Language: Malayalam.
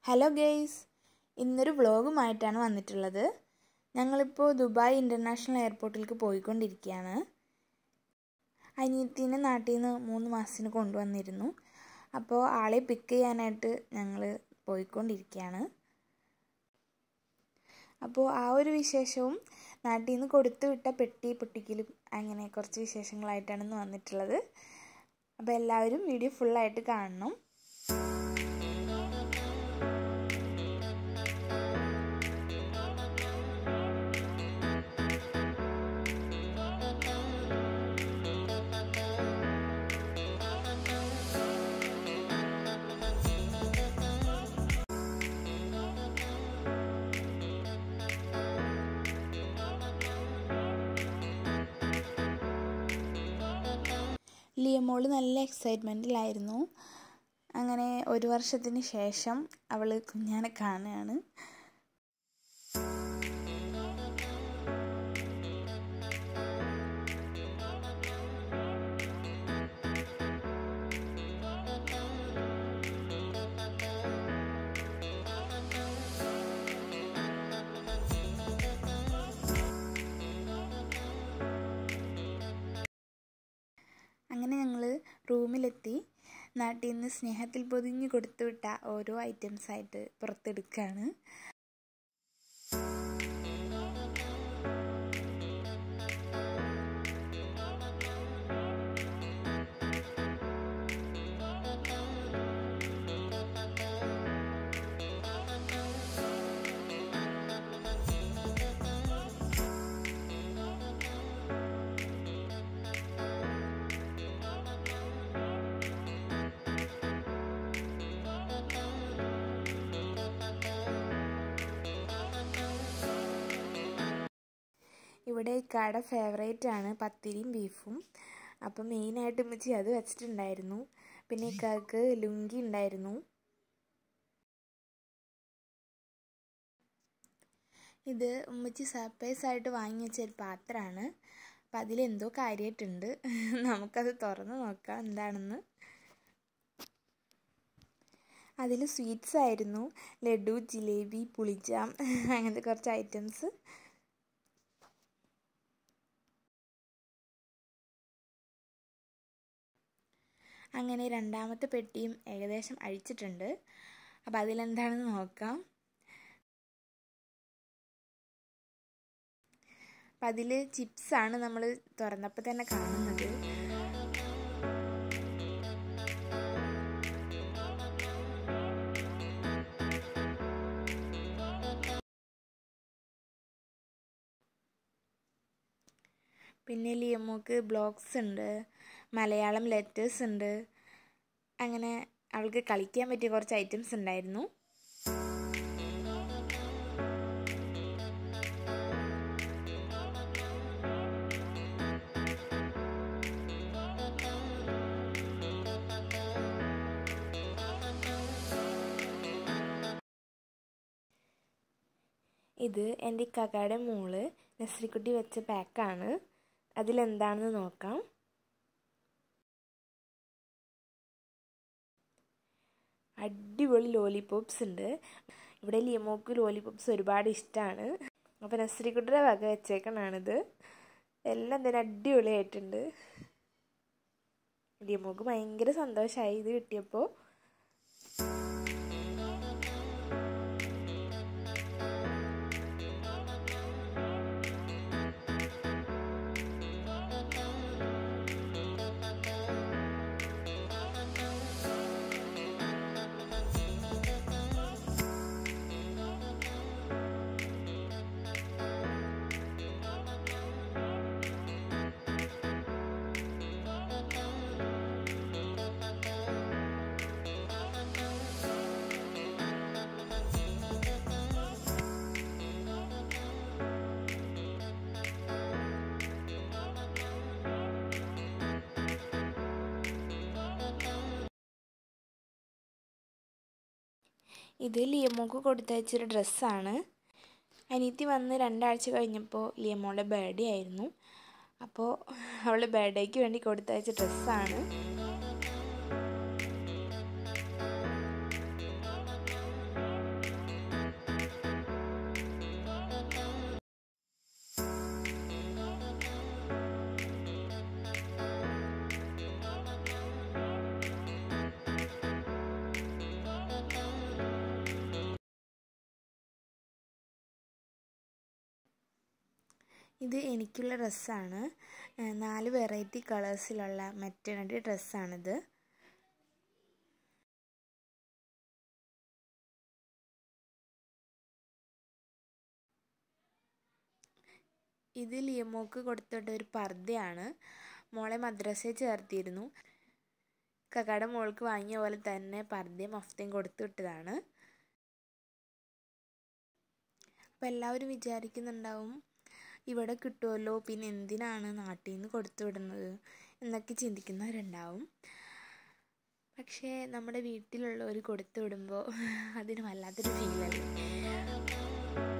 ഹലോ ഗെയ്സ് ഇന്നൊരു വ്ളോഗുമായിട്ടാണ് വന്നിട്ടുള്ളത് ഞങ്ങളിപ്പോൾ ദുബായ് ഇൻ്റർനാഷണൽ എയർപോർട്ടിലേക്ക് പോയിക്കൊണ്ടിരിക്കുകയാണ് അനിയത്തിനെ നാട്ടിൽ നിന്ന് മൂന്ന് മാസത്തിന് കൊണ്ടുവന്നിരുന്നു അപ്പോൾ ആളെ പിക്ക് ചെയ്യാനായിട്ട് ഞങ്ങൾ പോയിക്കൊണ്ടിരിക്കുകയാണ് അപ്പോൾ ആ ഒരു വിശേഷവും നാട്ടിൽ നിന്ന് കൊടുത്തു വിട്ട പെട്ടി പൊട്ടിക്കലും അങ്ങനെ കുറച്ച് വിശേഷങ്ങളായിട്ടാണ് ഇന്ന് വന്നിട്ടുള്ളത് അപ്പോൾ എല്ലാവരും വീഡിയോ ഫുള്ളായിട്ട് കാണണം ലിയമോള് നല്ല എക്സൈറ്റ്മെൻറ്റിലായിരുന്നു അങ്ങനെ ഒരു വർഷത്തിന് ശേഷം അവൾ കുഞ്ഞാനെ കാണുകയാണ് അങ്ങനെ ഞങ്ങൾ റൂമിലെത്തി നാട്ടിൽ നിന്ന് സ്നേഹത്തിൽ പൊതിഞ്ഞ് കൊടുത്തുവിട്ട ഓരോ ഐറ്റംസ് ആയിട്ട് പുറത്തെടുക്കുകയാണ് ഇവിടെ കട ഫേവറേറ്റ് ആണ് പത്തിരിയും ബീഫും അപ്പം മെയിനായിട്ട് ഉമ്മച്ചി അത് വെച്ചിട്ടുണ്ടായിരുന്നു പിന്നെ ഇക്കാക്ക് ലുങ്കി ഉണ്ടായിരുന്നു ഇത് ഉമ്മച്ചി സർപ്രൈസ് ആയിട്ട് വാങ്ങി വെച്ച ഒരു പാത്രമാണ് അപ്പം അതിലെന്തോ കാര്യമായിട്ടുണ്ട് നമുക്കത് തുറന്ന് നോക്കാം എന്താണെന്ന് അതിൽ സ്വീറ്റ്സ് ആയിരുന്നു ലഡു ജിലേബി പുളിജാം അങ്ങനത്തെ കുറച്ച് ഐറ്റംസ് അങ്ങനെ രണ്ടാമത്തെ പെട്ടിയും ഏകദേശം അഴിച്ചിട്ടുണ്ട് അപ്പോൾ അതിലെന്താണെന്ന് നോക്കാം അപ്പം അതിൽ ചിപ്സാണ് നമ്മൾ തുറന്നപ്പോൾ തന്നെ കാണുന്നത് പിന്നെ ലിയമ്മോക്ക് ബ്ലോഗ്സ് ഉണ്ട് മലയാളം ലെറ്റേഴ്സ് ഉണ്ട് അങ്ങനെ അവൾക്ക് കളിക്കാൻ പറ്റിയ കുറച്ച് ഐറ്റംസ് ഉണ്ടായിരുന്നു ഇത് എൻ്റെ ഇക്കാക്കയുടെ മോള് നസ്രിക്കുട്ടി വെച്ച പാക്കാണ് അതിലെന്താണെന്ന് നോക്കാം അടിപൊളി ലോലിപോപ്സ് ഉണ്ട് ഇവിടെ ലിയമോക്ക് ലോലിപോപ്സ് ഒരുപാട് ഇഷ്ടമാണ് അപ്പോൾ നസ്രിക്കുട്ടിയുടെ വക വെച്ചേക്കണാണിത് എല്ലാം തന്നെ അടിപൊളിയായിട്ടുണ്ട് ലിയമോക്ക് ഭയങ്കര സന്തോഷമായി ഇത് കിട്ടിയപ്പോൾ ഇത് ലിയമോക്ക് കൊടുത്തയച്ചൊരു ഡ്രസ്സാണ് അനിയത്തി വന്ന് രണ്ടാഴ്ച കഴിഞ്ഞപ്പോൾ ലിയമോളുടെ ബർത്ത്ഡേ ആയിരുന്നു അപ്പോൾ അവളുടെ ബർത്ത്ഡേക്ക് വേണ്ടി കൊടുത്തയച്ച ഡ്രസ്സാണ് ഇത് എനിക്കുള്ള ഡ്രസ്സാണ് നാല് വെറൈറ്റി കളേഴ്സിലുള്ള മെറ്റേണിറ്റി ഡ്രസ്സാണിത് ഇത് ലിയമോക്ക് കൊടുത്തിട്ട ഒരു പർദ്ദയാണ് മോളെ മദ്രസയിൽ ചേർത്തിരുന്നു കക്കാടെ മോൾക്ക് വാങ്ങിയ പോലെ തന്നെ പർദ്ദയും മഫ്തയും കൊടുത്തു വിട്ടതാണ് അപ്പം എല്ലാവരും വിചാരിക്കുന്നുണ്ടാവും ഇവിടെ കിട്ടുമല്ലോ പിന്നെ എന്തിനാണ് നാട്ടിൽ നിന്ന് കൊടുത്തു വിടുന്നത് എന്നൊക്കെ ചിന്തിക്കുന്നവരുണ്ടാവും പക്ഷേ നമ്മുടെ വീട്ടിലുള്ളവർ കൊടുത്തു വിടുമ്പോൾ അതിന് വല്ലാത്തൊരു ഫീലല്ലേ